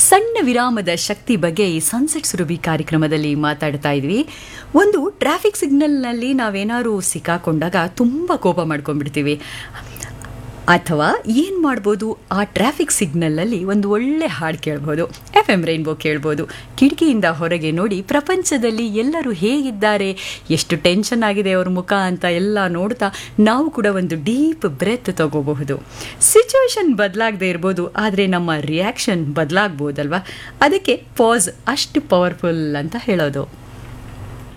ಸಣ್ಣ ವಿರಾಮದ ಶಕ್ತಿ ಬಗ್ಗೆ ಈ ಸನ್ಸೆಟ್ ಸುರಭಿ ಕಾರ್ಯಕ್ರಮದಲ್ಲಿ ಮಾತಾಡ್ತಾ ಇದ್ವಿ ಒಂದು ಟ್ರಾಫಿಕ್ ಸಿಗ್ನಲ್ನಲ್ಲಿ ನಾವೇನಾದ್ರು ಸಿಕ್ಕಾಕೊಂಡಾಗ ತುಂಬ ಕೋಪ ಮಾಡ್ಕೊಂಡ್ಬಿಡ್ತೀವಿ ಅಥವಾ ಏನು ಮಾಡ್ಬೋದು ಆ ಟ್ರಾಫಿಕ್ ಸಿಗ್ನಲಲ್ಲಿ ಒಂದು ಒಳ್ಳೆ ಹಾಡು ಕೇಳ್ಬೋದು ಎಫ್ ಎಮ್ ರೈನ್ಬೋ ಕೇಳ್ಬೋದು ಕಿಟಕಿಯಿಂದ ಹೊರಗೆ ನೋಡಿ ಪ್ರಪಂಚದಲ್ಲಿ ಎಲ್ಲರೂ ಹೇಗಿದ್ದಾರೆ ಎಷ್ಟು ಟೆನ್ಷನ್ ಆಗಿದೆ ಅವ್ರ ಮುಖ ಅಂತ ಎಲ್ಲ ನೋಡ್ತಾ ನಾವು ಕೂಡ ಒಂದು ಡೀಪ್ ಬ್ರೆತ್ ತಗೋಬಹುದು ಸಿಚುವೇಶನ್ ಬದಲಾಗದೆ ಇರ್ಬೋದು ಆದರೆ ನಮ್ಮ ರಿಯಾಕ್ಷನ್ ಬದಲಾಗ್ಬೋದಲ್ವಾ ಅದಕ್ಕೆ ಪಾಸ್ ಅಷ್ಟು ಪವರ್ಫುಲ್ ಅಂತ ಹೇಳೋದು